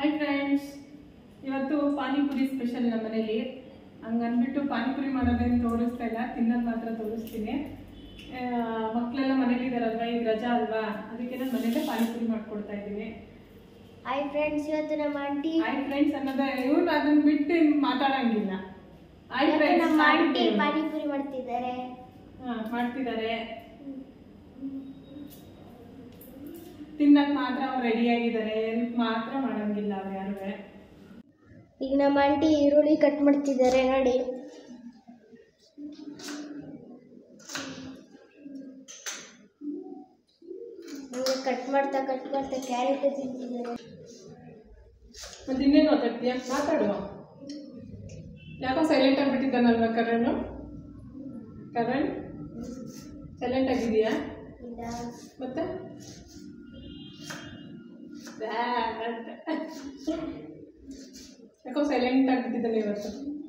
Hi friends ಇವತ್ತು panipuri special ನಮ್ಮ ಮನೇಲಿ ಹಂಗೆ ಅಂದ್ಬಿಟ್ಟು ಪಾನಿಪುರಿ ಮಾಡೋದೇನು ತೋರಿಸ್ತಾ ಇಲ್ಲ ತಿನ್ನೋದು ಮಾತ್ರ ತೋರಿಸ್ತೀನಿ ಆ, ಮಕ್ಕಳೆಲ್ಲ ಮನೇಲಿ ಇದಾರಲ್ವಾ ಈಗ ರಜಾ ಅಲ್ವಾ ಅದಕ್ಕೆ ನಾನು ಮನೇಲೆ ಪಾನಿಪುರಿ ಮಾಡ್ಕೊಡ್ತಾ ಇದ್ದೀನಿ ಹಾಯ್ ಫ್ರೆಂಡ್ಸ್ ಇವತ್ತು ನಮ್ಮ ಆಂಟಿ ಹಾಯ್ ಫ್ರೆಂಡ್ಸ್ ಅನ್ನೋದೇ ಇವ್ರು ಅದನ್ನ ಬಿಟ್ಟು ಇನ್ ಮಾತಾಡಂಗಿಲ್ಲ ಹಾಯ್ ಇವತ್ತು ಫ್ರೆಂಡ್ಸ್ ನಮ್ಮ ಆಂಟಿ ಪಾನಿಪುರಿ ಮಾಡ್ತಿದ್ದಾರೆ ಮಾಡ್ತಿದ್ದಾರೆ ತಿನ್ನಕ್ ಮಾತ್ರ ಅವ್ರು ರೆಡಿ ಆಗಿದ್ದಾರೆ ಏನಕ್ಕೆ ಮಾತ್ರ ಮಾಡಂಗಿಲ್ಲ ಅವ್ರು ಯಾರು ಈಗ ನಮ್ಮ ಆಂಟಿ ಈರುಳ್ಳಿ ಕಟ್ ಮಾಡ್ತಿದ್ದಾರೆ ನೋಡಿ ಹಂಗೆ ಕಟ್ ಮಾಡ್ತಾ ಕಟ್ ಮಾಡ್ತಾ ಕ್ಯಾರೆಟ್ ತಿಂತಿದ್ದಾರೆ ಮತ್ತೆ ಇನ್ನೇನು ಮಾತಾಡ್ತೀಯ ಮಾತಾಡುವ ಯಾಕೋ ಸೈಲೆಂಟ್ ಆಗಿಬಿಟ್ಟಿದ್ದಾನಲ್ವಾ ಕರಣ್ ಕರಣ್ ಸೈಲೆಂಟ್ ಆಗಿದೆಯಾ ಇಲ್ಲ ಮತ್ತೆ ಬ್ಯಾ ಅಂತ. ಯಾಕೋ ಸೈಲೆಂಟ್ ಆಗಿಬಿಟ್ಟಿದ್ದಾನೆ ಇವತ್ತು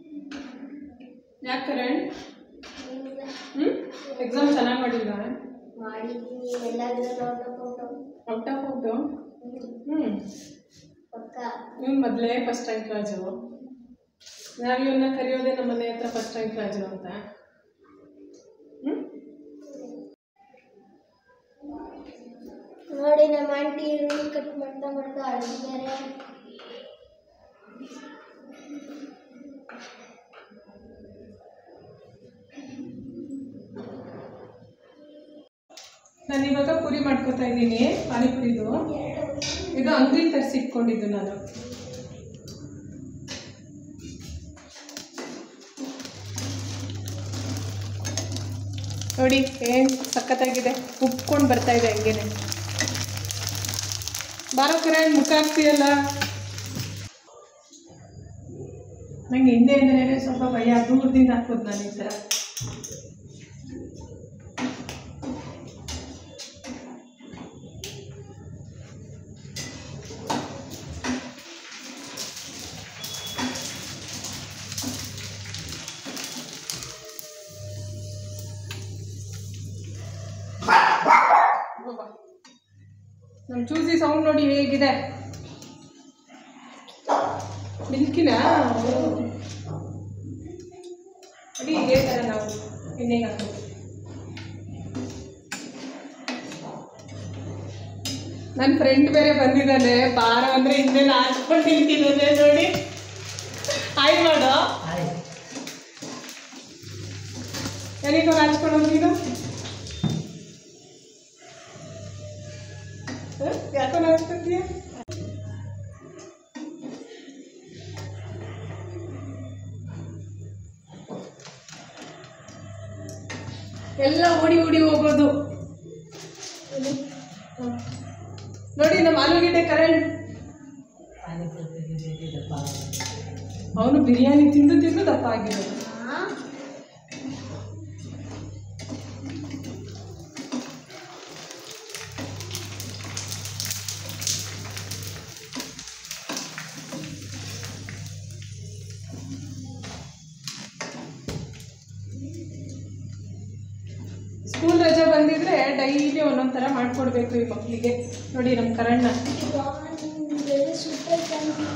ಯಾಕೆ ಕರಣ್ ಇಲ್ಲ. ಹ್ಞೂ ಎಕ್ಸಾಮ್ ಚೆನ್ನಾಗಿ ಮಾಡಿಲ್ವಾ ಮಾಡಿದ್ದೀನಿ ಎಲ್ಲಾದ್ರೂ ನೋಡ್ಕೊಂಡು ಔಟ್ ಆಫ್ ಔಟು ಹ್ಞೂ ಪಕ್ಕ ಇವನು ಮೊದಲೇ ಫಸ್ಟ್ ರ್ಯಾಂಕ್ ರಾಜು ನಾವು ಇವನ್ನ ಕರೆಯೋದೇ ನಮ್ಮ ಮನೆ ಹತ್ರ ಫಸ್ಟ್ ರ್ಯಾಂಕ್ ರಾಜು ಅಂತ ಹ್ಞೂ ನೋಡಿ ನಮ್ಮ ಆಂಟಿ ಈರುಳ್ಳಿ ಕಟ್ ಮಾಡ್ತಾ ಮಾಡ್ತಾ ಅಳ್ತಿದ್ದಾರೆ ನಾನು ಇವಾಗ ಪುರಿ ಮಾಡ್ಕೊತಾ ಇದ್ದೀನಿ ಪಾನಿಪುರಿದು ಇದು ಅಂಗಡಿ ತರಿಸಿಟ್ಕೊಂಡಿದ್ದು ನಾನು ನೋಡಿ ಏನು ಸಖತ್ತಾಗಿದೆ ಉಪ್ಕೊಂಡು ಬರ್ತಾ ಇದೆ ಹಂಗೇನೆ ಬಾರೋ ಕರಣ್ ಮುಖ ಹಾಕ್ತೀಯಲ್ಲ ನಂಗೆ ಹಿಂದೆಯಿಂದನೇ ಸ್ವಲ್ಪ ಭಯ ದೂರದಿಂದ ಹಾಕೋದು ನಾನು ಈ ಥರ ನಮ್ಮ ಚೂಸಿ ಸೌಂಡ್ ನೋಡಿ ಹೇಗಿದೆ ಮಿಲ್ಕಿನ ನೋಡಿ ಇದೇ ಥರ ನಾವು ಎಣ್ಣೆಗೆ ಹಾಕೋದು ನನ್ನ ಫ್ರೆಂಡ್ ಬೇರೆ ಬಂದಿದ್ದಾನೆ ಬಾರ ಅಂದ್ರೆ ಹಿಂದೆ ನಾಚ್ಕೊಂಡು ನಿಂತಿದ್ದಾನೆ ನೋಡಿ ಹಾಯ್ ಮಾಡು ಯಾರಿಗೋ ನಾಚ್ಕೊಂಡು ನೀನು ಹ? ಯಾಕೋ ನಾಚ್ಕೊತೀಯ ಎಲ್ಲ ಓಡಿ ಓಡಿ ಹೋಗೋದು ಹ. ನೋಡಿ ನಮ್ಮ ಆಲೂಗೆಡ್ಡೆ ಕರೆಂಟ್ ಅವನು ಬಿರಿಯಾನಿ ತಿಂದು ತಿಂದು ದಪ್ಪ ಆಗಿರೋದು ಸ್ಕೂಲ್ ರಜೆ ಬಂದಿದ್ರೆ ಡೈಲಿ ಒಂದೊಂದ್ ಥರ ಮಾಡ್ಕೊಡ್ಬೇಕು ಈ ಮಕ್ಕಳಿಗೆ ನೋಡಿ ನಮ್ಮ ಕರಣ್ಣ ಸೂಪರ್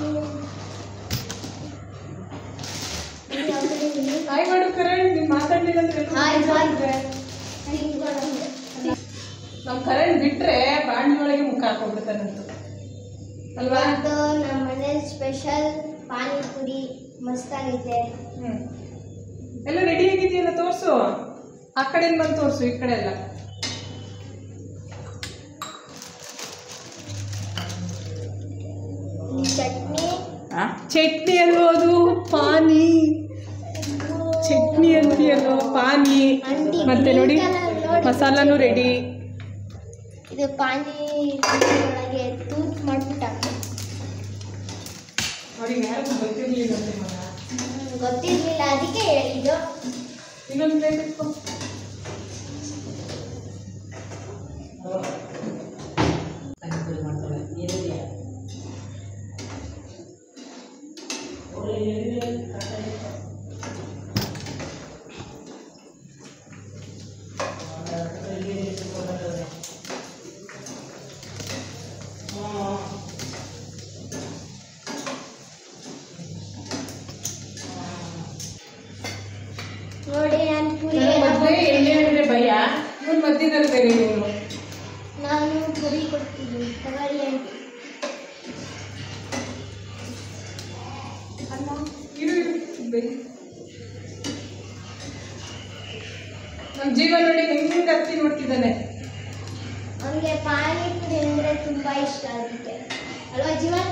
ಹಾಯ್ ಮಾಡು ಕರಣ್ ನೀನ್ ಮಾತಾಡ್ಲಿಲ್ಲ ಅಂದ್ರೆ ಎಲ್ರೂ ಹಾಯ್, ಹಾಯ್. ಬೇಜಾರಾಗುತ್ತೆ. ನಮ್ ಕರಣ್ ಬಿಟ್ರೆ ಬಾಂಡ್ಲಿ ಒಳಗೆ ಮುಖ ಹಾಕೊಂಡ್ಬಿಡ್ತಾನಂತ ಅಲ್ವಾ ಇವತ್ತು ನಮ್ಮ ಮನೇಲಿ ಸ್ಪೆಷಲ್ ಪಾನಿಪುರಿ ಮಸ್ತಾಗಿದೆ ಹ್ಮ್ ಎಲ್ಲ ರೆಡಿ ಆಗಿದೆಯಲ್ಲ ತೋರ್ಸು ಆ ಕಡೆಯಿಂದ ಬಂದು ತೋರ್ಸು ಈ ಕಡೆ ಎಲ್ಲ ಈ ಚಟ್ನಿ ಚಟ್ನಿ ಅಲ್ವೋದು ಪಾನಿ ಚಟ್ನಿ ಅಂತೀಯಲ್ವ ಪಾನಿ ಆಂಟಿ ಮತ್ತೆ ನೋಡಿ green colour ನೋಡಿ. ಮಸಾಲಾನು ರೆಡಿ ಇದು ಪಾನಿ ಒಳಗೆ ತೂತ್ ಮಾಡ್ಬಿಟ್ಟ ನೋಡಿ ಯಾರು ಗೊತ್ತಿರ್ಲಿಲ್ಲ ಮಗ ಗೊತ್ತಿರ್ಲಿಲ್ಲ ಅದಕ್ಕೆ ಹೇಳಿದ್ದು ಇನ್ನೊಂದು ಪ್ಲೇಟ್ ಇಟ್ಕೊ ಸಿಂಗಲ್ ಬೇರೆ ನೀನು ನಾನು ಪುರಿ ಕೊಡ್ತೀನಿ ತಗೊಳ್ಳಿ ಆಂಟಿ ಅಲ್ಲ ಇರು ಇರು ಬೇರೆ ನಮ್ಮ ಜೀವ ನೋಡಿ ಹೆಂಗೆ ಹತ್ತಿ ನೋಡ್ತಿದ್ದಾನೆ ಅವನಿಗೆ ಪಾನಿಪುರಿ ಅಂದರೆ ತುಂಬ ಇಷ್ಟ ಅದಕ್ಕೆ ಅಲ್ವಾ ಜೀವನ್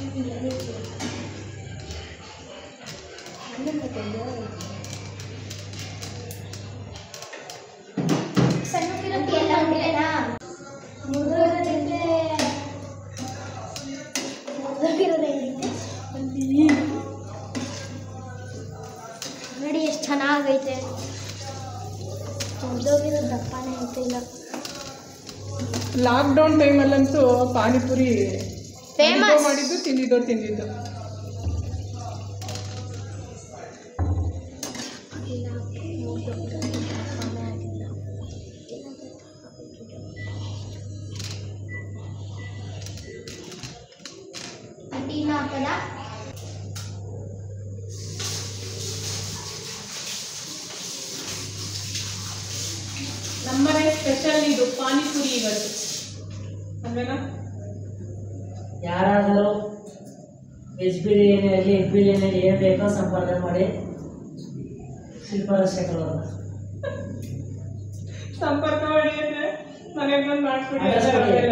ಸಣ್ಣಕ್ಕಿರೋದು ಎಲ್ಲ ಉಂಟೇನಾ ಮುರಿದೋಗಿರೋದಂದ್ರೆ ಮುರಿದೋಗಿರೋದಂಗಿದೆ ನೋಡಿ ಎಷ್ಟು ಚೆನ್ನಾಗೈತೆ ಮುರಿದೋಗಿರೋ ದಪ್ಪನೇ ಐತಿಲ್ಲ ಲಾಕ್ಡೌನ್ ಟೈಮಲ್ಲಂತೂ ಪಾನಿಪುರಿ Famous. ಮಾಡಿದ್ದು ಮಾಡಿದ್ದು ತಿಂದಿದ್ದು ತಿಂದಿದ್ದು ಟೀನ ಹಾಕಲ್ಲ ನಮ್ಮನೆ ಸ್ಪೆಷಲ್ ಇದು ಪಾನಿಪುರಿ ಇವತ್ತು ಅಲ್ವೇನಾ ಯಾರಾದರೂ ವೆಜ್ ಬಿರಿಯಾನಿಯಲ್ಲಿ ಎಗ್ ಬಿರಿಯಾನಿಯಲ್ಲಿ ಏನು ಬೇಕೋ ಸಂಪಾದನೆ ಮಾಡಿ ಶಿಲ್ಪರಾಜಶೇಖರ್ ಅವ್ರನ್ನ ಸಂಪರ್ಕ ಮಾಡಿ ಅಂದ್ರೆ ಮನೆಗೆ ಬಂದು ಮಾಡಿಸ್ಬಿಡಿ Address ಕೊಡಿ. ಆಮೇಲೆ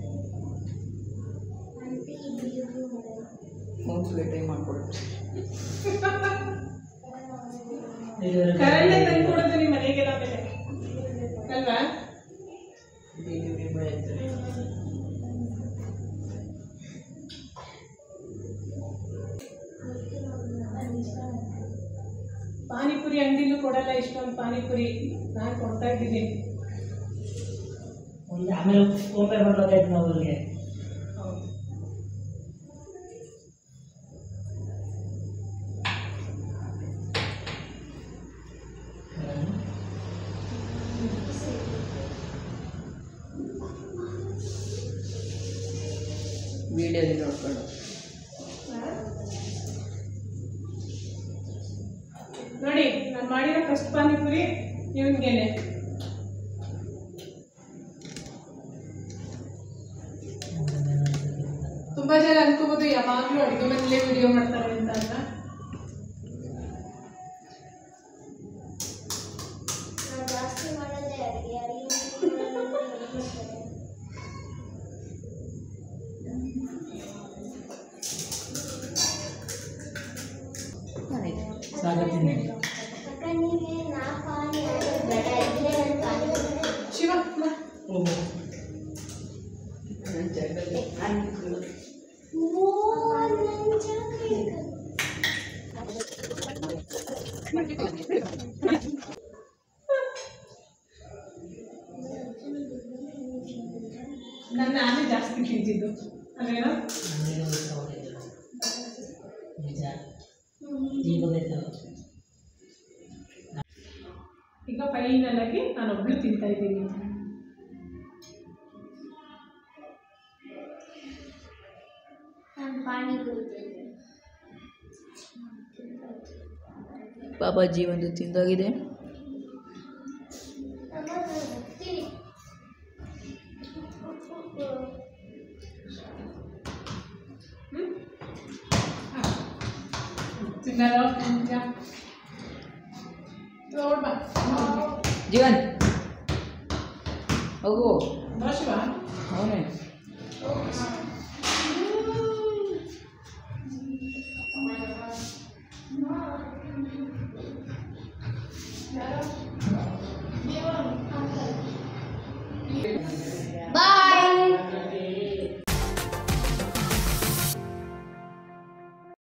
ಡೆಲಿವರಿ ಕರಳೆ ತಂದು ಕೊಡೋದು ನಿಮ್ಮ ಮನೆಗೆಲ್ಲ ಬೆಲೆ ಅಲ್ವಾ ಪಾನಿಪುರಿ ಅಂಗಡಿಲೂ ಕೊಡಲ್ಲ ಇಷ್ಟೊಂದು ಪಾನಿಪುರಿ ನಾನು ಕೊಡ್ತಾ ಇದ್ದೀನಿ ಒಂದು ಆಮೇಲೆ ಫೋನ್ ಪೇ ಮಾಡ್ಬೇಕಾಯ್ತು ನಾವು ಅವ್ರಿಗೆ ಹೌದು ವಿಡಿಯೋಲಿ ನೋಡ್ಕೊಂಡು ನೋಡಿ ನಾನು ಮಾಡಿರೋ ಫಸ್ಟ್ ಪಾನಿಪುರಿ ಇವನ್ಗೇನೆ ತುಂಬಾ ಜನ ಅನ್ಕೋಬಹುದು ಯಾವಾಗ್ಲೂ ಅಡುಗೆ ಮನೇಲೆ ವಿಡಿಯೋ ಮಾಡ್ತಾರೆ ಅಂತ ಅಲ್ಲ ನಾವು ಜಾಸ್ತಿ ಮಾಡೋದೇ ಅಡುಗೆ ಅಡುಗೆ ಸ್ವಾಗತಿನಿ ಅಕ್ಕ ನೀವೇ ನಾ ಪಾನಿ ಬೇಡ ಇದ್ರೆ ನಾನು ಪಾನಿ ಶಿವ ಬಾ. ನನ್ನ ನಾನೇ ಜಾಸ್ತಿ ತಿಂತಿದ್ದು ಅಲ್ವೇನೋ ನಿಜ ಈಗ ಗೊತ್ತಾಯ್ತಲ್ಲ ಈಗ ಫೈನಲ್ ಆಗಿ ನಾನೊಬ್ಳು ತಿಂತಾ ಇದ್ದೀನಿ ನಾನು ಪಾನಿ ಕುಡಿತಿದ್ದೆ ಬಾಬಾಜಿ ಒಂದು ತಿಂದೋಗಿದೆ ಹೋಗ್ತೀನಿ ತಿನ್ನಲ್ಲ ನಿಜ ನೋಡ್ ಬಾ ಜೀವನ್ ಹೋಗು ಬಾ ಶಿವ ಅವನೇ ಹೋಗು.